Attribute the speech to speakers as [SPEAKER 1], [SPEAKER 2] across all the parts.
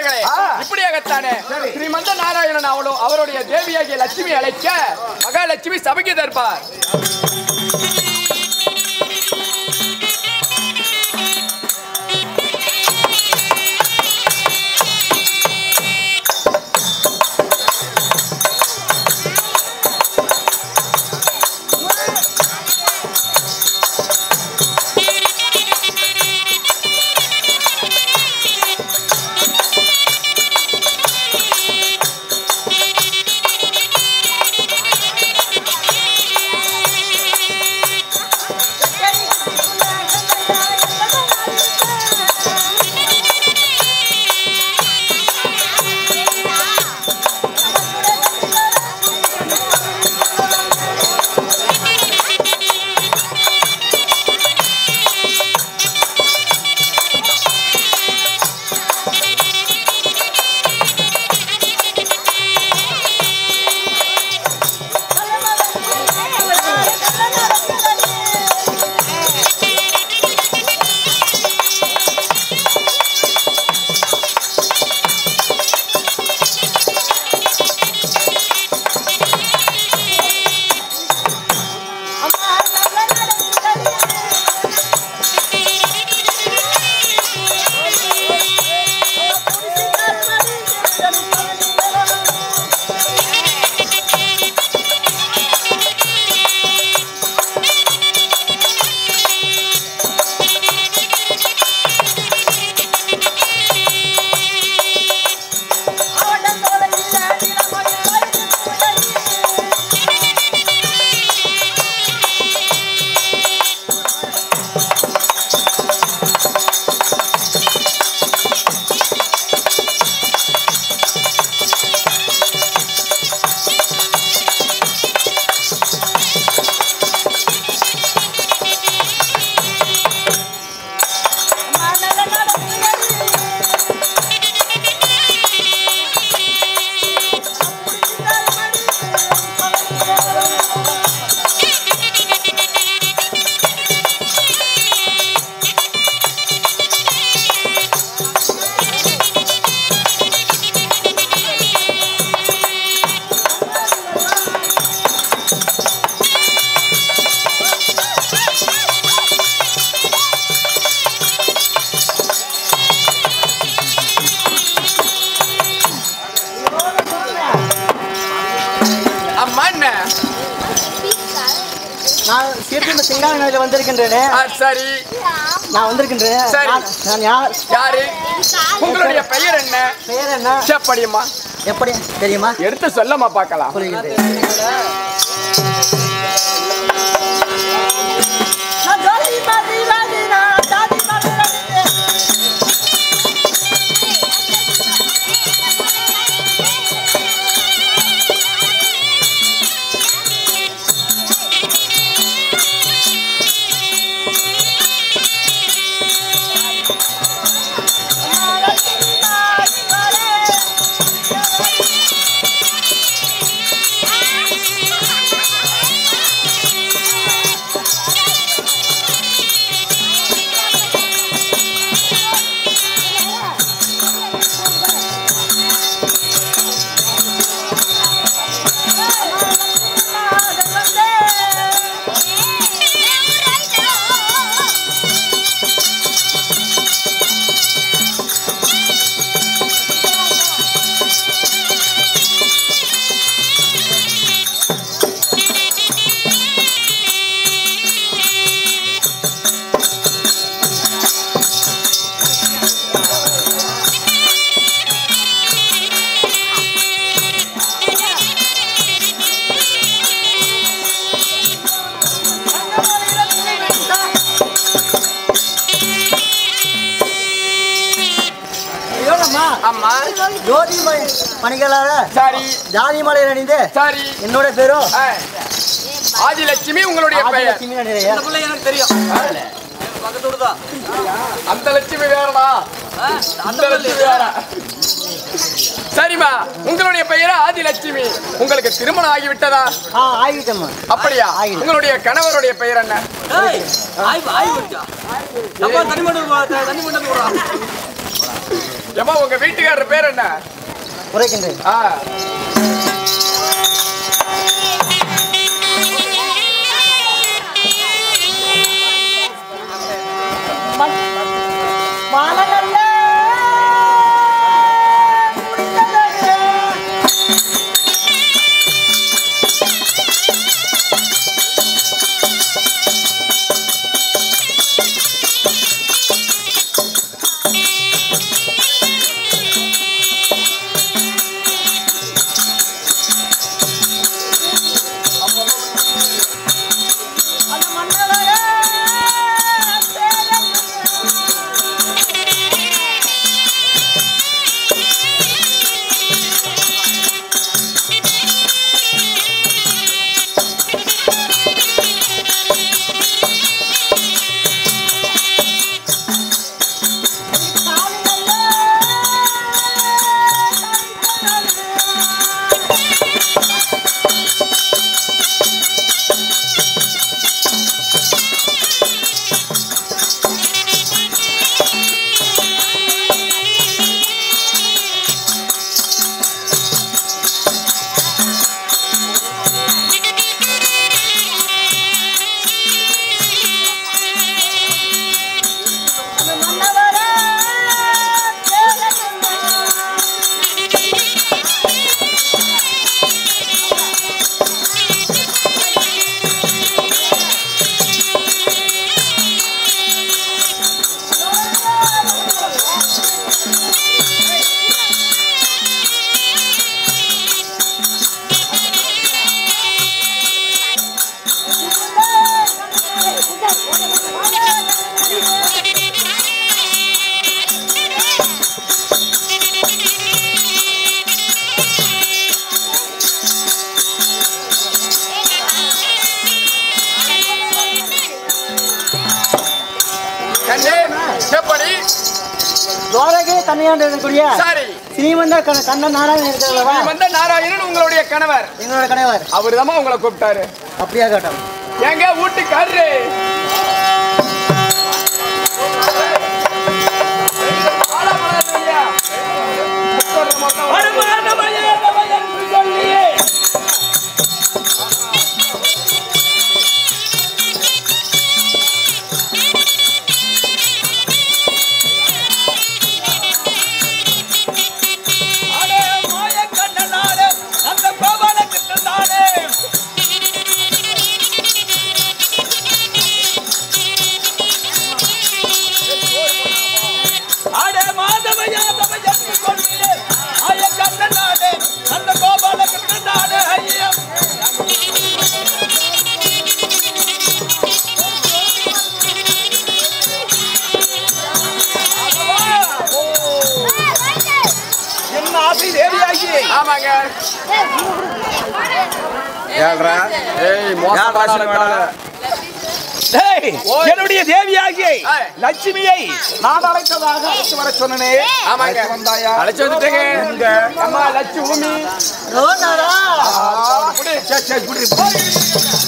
[SPEAKER 1] நண்பர்களே
[SPEAKER 2] ஆ.
[SPEAKER 1] இப்படியாகத்தானே ஸ்ரீமந்த நாராயணன் அவளோ அவருடைய தேவியாகிய லட்சுமி அழைக்க மகாலட்சுமி சபைக்கு தருப்பார் அம்மா என்ன
[SPEAKER 3] நான் சீர்திரும்ப சிங்கார நிலையில் வந்திருக்கின்றேனே
[SPEAKER 1] ஆ, சரி
[SPEAKER 3] நான் வந்திருக்கின்றேன்
[SPEAKER 1] சரி.
[SPEAKER 3] நான் நான் யார்
[SPEAKER 1] யாரு உங்களுடைய பெயர் என்ன
[SPEAKER 3] பெயர் என்ன
[SPEAKER 1] செப்படியம்மா
[SPEAKER 3] எப்படி தெரியுமா
[SPEAKER 1] எடுத்து சொல்லமா பார்க்கலாம்
[SPEAKER 3] சொல்லுகின்றேன் இதோடம்மா
[SPEAKER 1] அம்மா
[SPEAKER 3] ஜோதி பணிகளார
[SPEAKER 1] சரி
[SPEAKER 3] ஜாதி மலையில் அணிந்து
[SPEAKER 1] சரி
[SPEAKER 3] என்னோட பேரும்
[SPEAKER 1] ஆ. ஆதிலட்சுமி உங்களுடைய பெயர்
[SPEAKER 3] ஆதிலட்சுமி அணிகிறேன்
[SPEAKER 4] எனக்கு தெரியும் பக்கத்தோடு தான்
[SPEAKER 1] அந்த லட்சுமி வேறடா அந்த லட்சுமி வேற சரிம்மா உங்களுடைய பெயர் ஆதிலட்சுமி உங்களுக்கு திருமணம் ஆகிவிட்டதா
[SPEAKER 3] ஆ ஆகிட்டம்மா
[SPEAKER 1] அப்படியா
[SPEAKER 3] ஆகிடு.
[SPEAKER 1] உங்களுடைய கணவருடைய பெயர் என்ன
[SPEAKER 4] ஏய் ஆய் ஆய் விட்டா நம்ம தண்ணி மண்டல் தண்ணி மண்டல் போறா
[SPEAKER 1] ஏமா உங்க வீட்டுக்காரர் பேர் என்ன
[SPEAKER 3] உரைக்கின்றேன்
[SPEAKER 1] ஆ கண்ணே எப்படி
[SPEAKER 3] துவாரகை கண்ணையாண்டு இருக்கக்கூடிய
[SPEAKER 1] சரி
[SPEAKER 3] ஸ்ரீமந்த கண்ண கண்ணன் நாராயணன் இருக்கிறல்லவா
[SPEAKER 1] நீ வந்த நாராயணன் உங்களுடைய கணவர்
[SPEAKER 3] எங்களோட கணவர்
[SPEAKER 1] அவர்தாம்மா உங்களை கூப்பிட்டாரு
[SPEAKER 3] அப்படியா கேட்டோம்
[SPEAKER 1] ஏங்க வீட்டுக்காரரு ஆடா மலர் இல்லையா? முத்தர் மட்டும்
[SPEAKER 4] என்ன ஆசை தேவியாகி
[SPEAKER 1] ஆமாங்க
[SPEAKER 4] ஏழ்ரா
[SPEAKER 1] ஏய் மோசமான கால
[SPEAKER 4] டேய், என்னுடைய தேவியாகி
[SPEAKER 1] ஏய்.
[SPEAKER 4] லட்சுமியை நான் அழைத்ததாக அழைத்து வர சொன்னனே
[SPEAKER 1] ஆமாங்க
[SPEAKER 4] அழைத்து வந்தாயா
[SPEAKER 1] அழைச்சு வந்துட்டேங்க அம்மா லட்சுமி
[SPEAKER 3] ரோனாரா
[SPEAKER 1] குடி, சரி, சரி, குடி.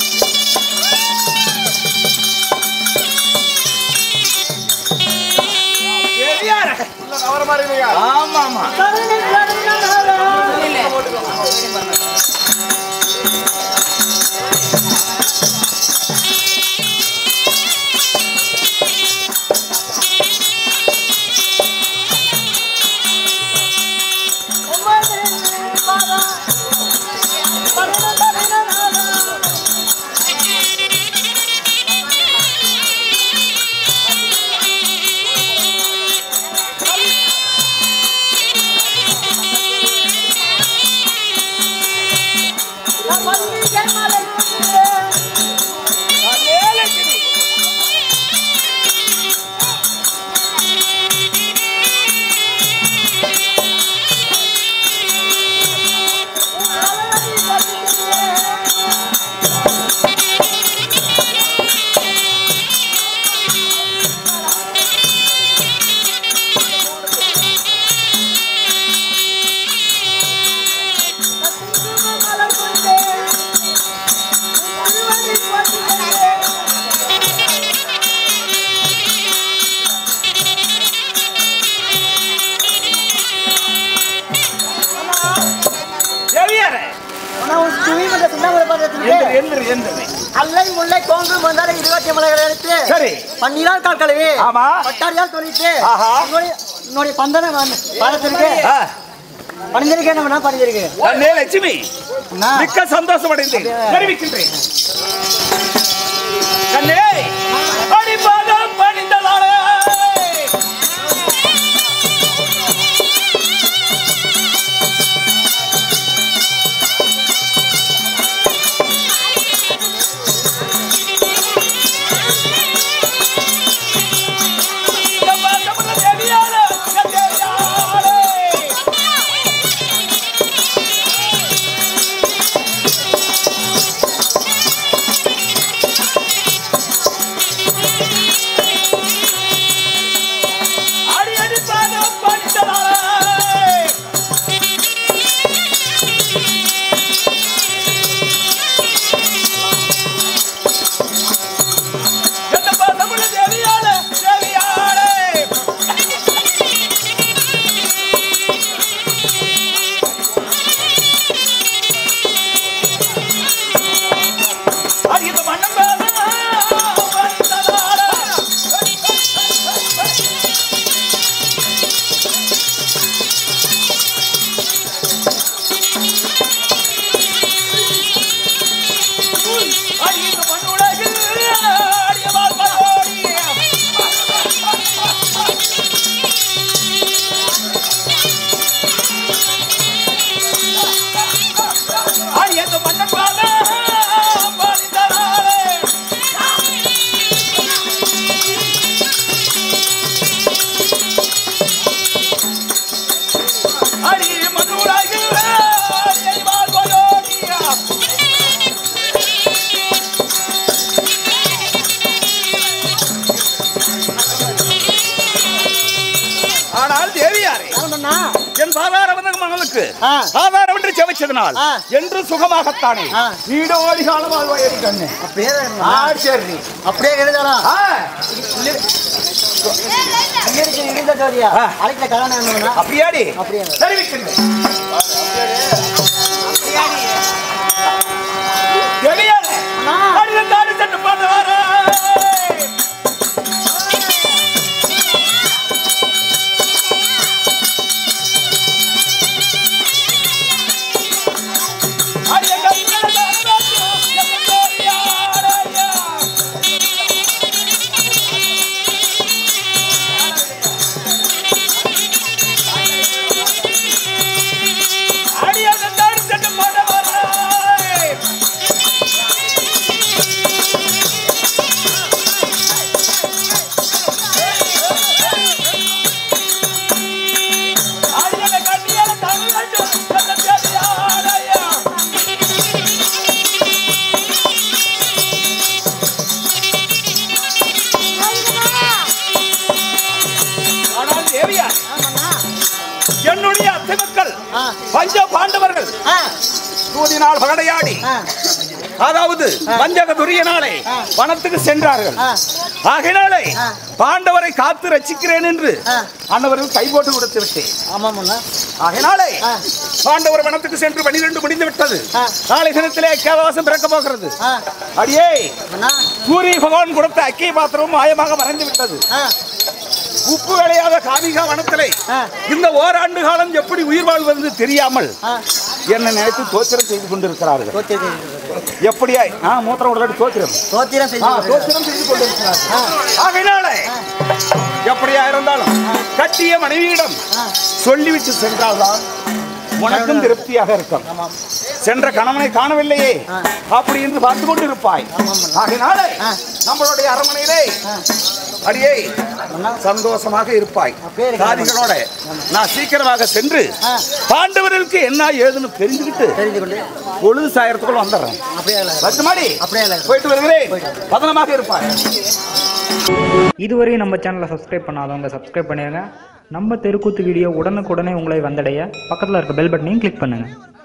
[SPEAKER 4] தேவியார்
[SPEAKER 1] உள்ள கவரமா இருக்குங்க
[SPEAKER 4] ஆமா ஆமா
[SPEAKER 2] Thank
[SPEAKER 3] நான் ஒரு ஸ்ரீமந்த சிந்தாமரை பார்த்துட்டு
[SPEAKER 4] எந்திரு எந்திரு எந்திரு
[SPEAKER 3] அல்லை முல்லை கோங்கு மந்தார இருபத்தி மலைகளை எடுத்து
[SPEAKER 4] சரி
[SPEAKER 3] பன்னீரால் கால் கழுவி
[SPEAKER 4] ஆமா.
[SPEAKER 3] பட்டாரியால் தொழித்து
[SPEAKER 4] ஆஹா.
[SPEAKER 3] உன்னுடைய உன்னுடைய பந்தனை பாடத்திற்கு
[SPEAKER 4] ஆ,
[SPEAKER 3] பணிஞ்சிருக்கேன் நம்ம பணிஞ்சிருக்கு
[SPEAKER 4] கண்ணே லட்சுமி
[SPEAKER 3] அண்ணா.
[SPEAKER 4] மிக்க சந்தோஷம் அடைந்தேன் தெரிவிக்கின்றேன் கண்ணே அடிபாதம் பணிந்ததாலே ஆனால் தேவியாரே
[SPEAKER 3] அண்ணா
[SPEAKER 4] என் சாதார மகளுக்கு
[SPEAKER 3] ஆ.
[SPEAKER 4] ஆதாரம் என்று செவிச்சதனால்
[SPEAKER 3] ஆ.
[SPEAKER 4] என்று சுகமாகத்தானே
[SPEAKER 3] ஆ.
[SPEAKER 4] நீடோடி காலம் வாழ்வாயிரு கண்ணு
[SPEAKER 3] அப்படியே தான்
[SPEAKER 4] ஆ
[SPEAKER 3] இருக்கணும்.
[SPEAKER 4] சரி
[SPEAKER 3] அப்படியே எழுதலாம்
[SPEAKER 4] ஆ,
[SPEAKER 3] இயற்கை இழிந்த ஜோதியா
[SPEAKER 4] ஆ.
[SPEAKER 3] அழைத்த கல்யாணம் என்னன்னா
[SPEAKER 4] அப்படியாடி
[SPEAKER 3] அப்படியே
[SPEAKER 4] தெரிவிக்கின்றேன் தேவியாரே
[SPEAKER 3] அண்ணா.
[SPEAKER 4] அடிந்தாடி சென்று பார்த்து வாரேன். ஆனால் தேவியா என்னுடைய அத்தை மக்கள்
[SPEAKER 3] ஆ.
[SPEAKER 4] பஞ்ச பாண்டவர்கள்
[SPEAKER 3] ஆ
[SPEAKER 4] சூதினால் பகடையாடி
[SPEAKER 3] ஆ
[SPEAKER 4] அதாவது வஞ்சக துரியனாலே
[SPEAKER 3] ஆ.
[SPEAKER 4] வனத்துக்கு சென்றார்கள்
[SPEAKER 3] ஆ.
[SPEAKER 4] ஆகையினாலே
[SPEAKER 3] ஆ.
[SPEAKER 4] பாண்டவரை காத்து ரட்சிக்கிறேன் என்று
[SPEAKER 3] ஆ.
[SPEAKER 4] அன்னவர்கள் கை போட்டு கொடுத்து விட்டேன்
[SPEAKER 3] ஆமாம் அண்ணா
[SPEAKER 4] ஆகையினாலே
[SPEAKER 3] ஆ.
[SPEAKER 4] பாண்டவர் வனத்துக்கு சென்று பனிரெண்டு முடிந்து விட்டது
[SPEAKER 3] ஆ.
[SPEAKER 4] நாளை தினத்திலே கேவவாசம் பிறக்க போகிறது
[SPEAKER 3] ஆ
[SPEAKER 4] அடியே
[SPEAKER 3] அண்ணா
[SPEAKER 4] சூரிய பகவான் கொடுத்த அக்கிய பாத்திரம் மாயமாக மறைந்து விட்டது
[SPEAKER 3] ஆ
[SPEAKER 4] உப்பு விளையாத காவிகா வனத்திலே
[SPEAKER 3] ஆ.
[SPEAKER 4] இந்த ஓராண்டு காலம் எப்படி உயிர் வாழ்வது தெரியாமல்
[SPEAKER 3] ஆ
[SPEAKER 4] என்ன நினைத்து தோத்திரம் செய்து கொண்டிருக்கிறார்கள்
[SPEAKER 3] தோத்திரம்
[SPEAKER 4] எப்படியாய் ஆ மூத்திரம் விளையாட்டு தோத்திரம்
[SPEAKER 3] தோத்திரம்
[SPEAKER 4] ஆ,
[SPEAKER 3] செஞ்சு கொண்டிருக்கிறார்.
[SPEAKER 4] தோத்திரம் செய்து கொண்டிருக்கிறார்கள்
[SPEAKER 3] ஆ
[SPEAKER 4] ஆகையினால எப்படியா இருந்தாலும் கட்டிய மனைவியிடம்
[SPEAKER 3] ஆ
[SPEAKER 4] சொல்லிவிட்டு சென்றால்தான் உனக்கும் திருப்தியாக இருக்கும்
[SPEAKER 3] ஆமாம்
[SPEAKER 4] சென்ற கணவனை காணவில்லையே
[SPEAKER 3] ஆ.
[SPEAKER 4] அப்படி என்று பார்த்து கொண்டு இருப்பாய்
[SPEAKER 3] ஆமாம்.
[SPEAKER 4] ஆகையினால
[SPEAKER 3] ஆ.
[SPEAKER 4] நம்மளுடைய அரண்மனையிலே
[SPEAKER 3] ஆ
[SPEAKER 4] அடியே
[SPEAKER 3] அண்ணா
[SPEAKER 4] சந்தோஷமாக இருப்பாய்
[SPEAKER 3] அப்படியே இருக்கலாம்.
[SPEAKER 4] சாதிகளோட நான் சீக்கிரமாக சென்று
[SPEAKER 3] ஆ.
[SPEAKER 4] பாண்டவர்களுக்கு என்ன ஏதுன்னு தெரிஞ்சுக்கிட்டு
[SPEAKER 3] தெரிந்து கொண்டு
[SPEAKER 4] பொழுது சாயறதுக்குள்ள வந்துடுறேன்
[SPEAKER 3] அப்படியே இல்லை
[SPEAKER 4] பத்து மாடி
[SPEAKER 3] அப்படியே இல்லை
[SPEAKER 4] போயிட்டு வருகிறேன் பதனமாக இருப்பாய்
[SPEAKER 2] இதுவரையும் நம்ம சேனலை சப்ஸ்கிரைப் பண்ணாதவங்க சப்ஸ்கிரைப் பண்ணிடுங்க நம்ம தெருக்கூத்து வீடியோ உடனுக்குடனே உங்களை வந்தடைய பக்கத்தில் இருக்க பெல் பட்டனையும் கிளிக் பண்ணுங்கள்